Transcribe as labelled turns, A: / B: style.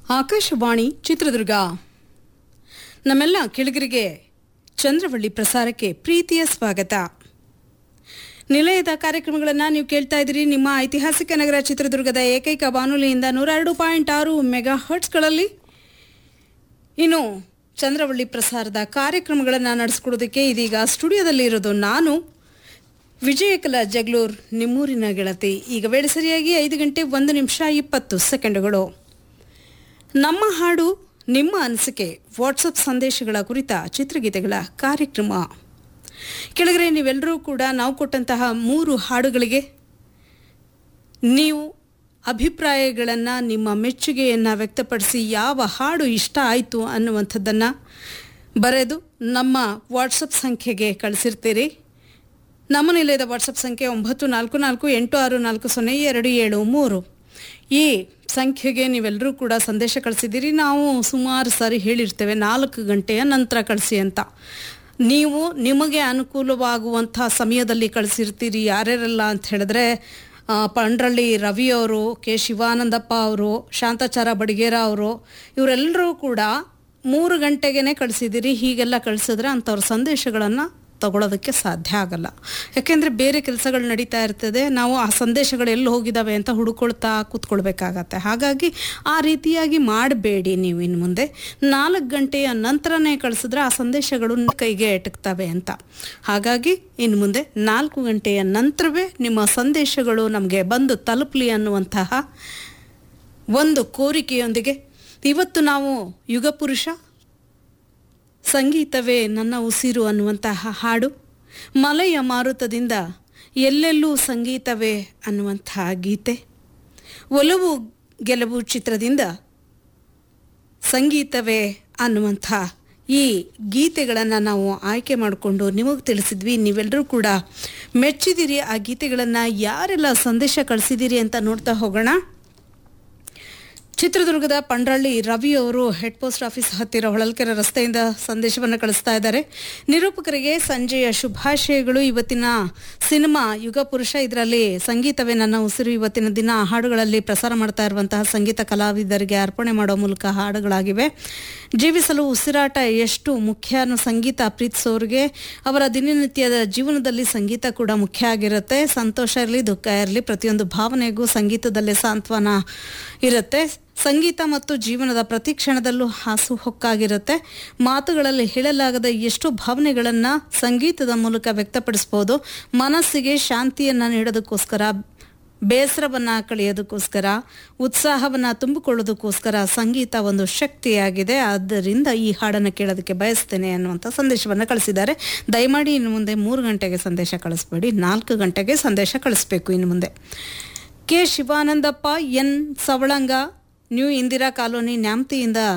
A: ಆಕಾಶವಾಣಿ ಚಿತ್ರದುರ್ಗ ನಮ್ಮೆಲ್ಲ ಕೆಳಗರಿಗೆ ಚಂದ್ರವಳ್ಳಿ ಪ್ರಸಾರಕ್ಕೆ ಪ್ರೀತಿಯ ಸ್ವಾಗತ ನಿಲಯದ ಕಾರ್ಯಕ್ರಮಗಳನ್ನು ನೀವು ಕೇಳ್ತಾ ಇದ್ದೀರಿ ನಿಮ್ಮ ಐತಿಹಾಸಿಕ ನಗರ ಚಿತ್ರದುರ್ಗದ ಏಕೈಕ ಬಾನುಲಿಯಿಂದ ನೂರ ಎರಡು ಪಾಯಿಂಟ್ ಆರು ಮೆಗಾ ಹರ್ಟ್ಸ್ಗಳಲ್ಲಿ ಇನ್ನು ಚಂದ್ರವಳ್ಳಿ ಪ್ರಸಾರದ ಕಾರ್ಯಕ್ರಮಗಳನ್ನು ನಡೆಸ್ಕೊಡೋದಕ್ಕೆ ಇದೀಗ ಸ್ಟುಡಿಯೋದಲ್ಲಿ ಇರೋದು ನಾನು ವಿಜಯಕಲಾ ಜಗಳೂರ್ ನಿಮ್ಮೂರಿನ ಗೆಳತಿ ಈಗ ವೇಳೆ ಸರಿಯಾಗಿ ಐದು ಗಂಟೆ ಒಂದು ನಿಮಿಷ ಇಪ್ಪತ್ತು ಸೆಕೆಂಡುಗಳು ನಮ್ಮ ಹಾಡು ನಿಮ್ಮ ಅನಿಸಿಕೆ ವಾಟ್ಸಪ್ ಸಂದೇಶಗಳ ಕುರಿತ ಚಿತ್ರಗೀತೆಗಳ ಕಾರ್ಯಕ್ರಮ ಕೆಳಗರೆ ನೀವೆಲ್ಲರೂ ಕೂಡ ನಾವು ಕೊಟ್ಟಂತಹ ಮೂರು ಹಾಡುಗಳಿಗೆ ನೀವು ಅಭಿಪ್ರಾಯಗಳನ್ನು ನಿಮ್ಮ ಮೆಚ್ಚುಗೆಯನ್ನು ವ್ಯಕ್ತಪಡಿಸಿ ಯಾವ ಹಾಡು ಇಷ್ಟ ಆಯಿತು ಅನ್ನುವಂಥದ್ದನ್ನು ಬರೆದು ನಮ್ಮ ವಾಟ್ಸಪ್ ಸಂಖ್ಯೆಗೆ ಕಳಿಸಿರ್ತೀರಿ ನಮ್ಮ ನಿಲಯದ ವಾಟ್ಸಪ್ ಸಂಖ್ಯೆ ಒಂಬತ್ತು ನಾಲ್ಕು ನಾಲ್ಕು ಎಂಟು ಆರು ನಾಲ್ಕು ಸೊನ್ನೆ ಎರಡು ಏಳು ಮೂರು ಈ ಸಂಖ್ಯೆಗೆ ನೀವೆಲ್ಲರೂ ಕೂಡ ಸಂದೇಶ ಕಳಿಸಿದ್ದೀರಿ ನಾವು ಸುಮಾರು ಸಾರಿ ಹೇಳಿರ್ತೇವೆ ನಾಲ್ಕು ಗಂಟೆಯ ನಂತರ ಕಳಿಸಿ ಅಂತ ನೀವು ನಿಮಗೆ ಅನುಕೂಲವಾಗುವಂಥ ಸಮಯದಲ್ಲಿ ಕಳಿಸಿರ್ತೀರಿ ಯಾರ್ಯಾರೆಲ್ಲ ಅಂತ ಹೇಳಿದ್ರೆ ಆ, ಪಂಡ್ರಳ್ಳಿ ರವಿ ಅವರು ಕೆ ಶಿವಾನಂದಪ್ಪ ಅವರು ಶಾಂತಾಚಾರ ಬಡಿಗೇರ ಅವರು ಇವರೆಲ್ಲರೂ ಕೂಡ ಮೂರು ಗಂಟೆಗೇ ಕಳಿಸಿದ್ದೀರಿ ಹೀಗೆಲ್ಲ ಕಳಿಸಿದ್ರೆ ಅಂಥವ್ರ ಸಂದೇಶಗಳನ್ನು ತಗೊಳ್ಳೋದಕ್ಕೆ ಸಾಧ್ಯ ಆಗಲ್ಲ ಯಾಕೆಂದರೆ ಬೇರೆ ಕೆಲಸಗಳು ನಡೀತಾ ಇರ್ತದೆ ನಾವು ಆ ಸಂದೇಶಗಳು ಎಲ್ಲಿ ಹೋಗಿದ್ದಾವೆ ಅಂತ ಹುಡುಕೊಳ್ತಾ ಕೂತ್ಕೊಳ್ಬೇಕಾಗತ್ತೆ ಹಾಗಾಗಿ ಆ ರೀತಿಯಾಗಿ ಮಾಡಬೇಡಿ ನೀವು ಇನ್ನು ಮುಂದೆ ನಾಲ್ಕು ಗಂಟೆಯ ನಂತರನೇ ಕಳಿಸಿದ್ರೆ ಆ ಸಂದೇಶಗಳು ನಿಮ್ಮ ಕೈಗೆ ಎಟಕ್ತವೆ ಅಂತ ಹಾಗಾಗಿ ಇನ್ನು ಮುಂದೆ ನಾಲ್ಕು ಗಂಟೆಯ ನಂತರವೇ ನಿಮ್ಮ ಸಂದೇಶಗಳು ನಮಗೆ ಬಂದು ತಲುಪಲಿ ಅನ್ನುವಂತಹ ಒಂದು ಕೋರಿಕೆಯೊಂದಿಗೆ ಇವತ್ತು ನಾವು ಯುಗಪುರುಷ ಸಂಗೀತವೇ ನನ್ನ ಉಸಿರು ಅನ್ನುವಂತಹ ಹಾಡು ಮಲೆಯ ಮಾರುತದಿಂದ ಎಲ್ಲೆಲ್ಲೂ ಸಂಗೀತವೇ ಅನ್ನುವಂತಹ ಗೀತೆ ಒಲವು ಗೆಲುವು ಚಿತ್ರದಿಂದ ಸಂಗೀತವೇ ಅನ್ನುವಂಥ ಈ ಗೀತೆಗಳನ್ನು ನಾವು ಆಯ್ಕೆ ಮಾಡಿಕೊಂಡು ನಿಮಗೆ ತಿಳಿಸಿದ್ವಿ ನೀವೆಲ್ಲರೂ ಕೂಡ ಮೆಚ್ಚಿದಿರಿ ಆ ಗೀತೆಗಳನ್ನು ಯಾರೆಲ್ಲ ಸಂದೇಶ ಕಳಿಸಿದ್ದೀರಿ ಅಂತ ನೋಡ್ತಾ ಹೋಗೋಣ ಚಿತ್ರದುರ್ಗದ ಪಂಡ್ರಳ್ಳಿ ರವಿ ಅವರು ಹೆಡ್ ಪೋಸ್ಟ್ ಆಫೀಸ್ ಹತ್ತಿರ ಹೊಳಲ್ಕೆರೆ ರಸ್ತೆಯಿಂದ ಸಂದೇಶವನ್ನು ಕಳಿಸ್ತಾ ಇದ್ದಾರೆ ನಿರೂಪಕರಿಗೆ ಸಂಜೆಯ ಶುಭಾಶಯಗಳು ಇವತ್ತಿನ ಸಿನಿಮಾ ಯುಗ ಪುರುಷ ಇದರಲ್ಲಿ ಸಂಗೀತವೇ ನನ್ನ ಉಸಿರು ಇವತ್ತಿನ ದಿನ ಹಾಡುಗಳಲ್ಲಿ ಪ್ರಸಾರ ಮಾಡ್ತಾ ಇರುವಂತಹ ಸಂಗೀತ ಕಲಾವಿದರಿಗೆ ಅರ್ಪಣೆ ಮಾಡೋ ಮೂಲಕ ಹಾಡುಗಳಾಗಿವೆ ಜೀವಿಸಲು ಉಸಿರಾಟ ಎಷ್ಟು ಮುಖ್ಯ ಅನ್ನೋ ಸಂಗೀತ ಪ್ರೀತಿಸೋರಿಗೆ ಅವರ ದಿನನಿತ್ಯದ ಜೀವನದಲ್ಲಿ ಸಂಗೀತ ಕೂಡ ಮುಖ್ಯ ಆಗಿರುತ್ತೆ ಸಂತೋಷ ಇರಲಿ ದುಃಖ ಇರಲಿ ಪ್ರತಿಯೊಂದು ಭಾವನೆಗೂ ಸಂಗೀತದಲ್ಲೇ ಸಾಂತ್ವನ ಇರುತ್ತೆ ಸಂಗೀತ ಮತ್ತು ಜೀವನದ ಪ್ರತಿ ಕ್ಷಣದಲ್ಲೂ ಹಾಸು ಹೊಕ್ಕಾಗಿರುತ್ತೆ ಮಾತುಗಳಲ್ಲಿ ಹೇಳಲಾಗದ ಎಷ್ಟು ಭಾವನೆಗಳನ್ನು ಸಂಗೀತದ ಮೂಲಕ ವ್ಯಕ್ತಪಡಿಸ್ಬೋದು ಮನಸ್ಸಿಗೆ ಶಾಂತಿಯನ್ನು ನೀಡೋದಕ್ಕೋಸ್ಕರ ಬೇಸರವನ್ನು ಕಳೆಯೋದಕ್ಕೋಸ್ಕರ ಉತ್ಸಾಹವನ್ನು ತುಂಬಿಕೊಳ್ಳೋದಕ್ಕೋಸ್ಕರ ಸಂಗೀತ ಒಂದು ಶಕ್ತಿಯಾಗಿದೆ ಆದ್ದರಿಂದ ಈ ಹಾಡನ್ನು ಕೇಳೋದಕ್ಕೆ ಬಯಸ್ತೇನೆ ಅನ್ನುವಂಥ ಸಂದೇಶವನ್ನು ಕಳಿಸಿದ್ದಾರೆ ದಯಮಾಡಿ ಇನ್ನು ಮುಂದೆ ಮೂರು ಗಂಟೆಗೆ ಸಂದೇಶ ಕಳಿಸ್ಬೇಡಿ ನಾಲ್ಕು ಗಂಟೆಗೆ ಸಂದೇಶ ಕಳಿಸ್ಬೇಕು ಇನ್ನು ಮುಂದೆ K Shivanandappa N Savalanga new Indira colony ನ್ಯಾಮ್ತಿಯಿಂದ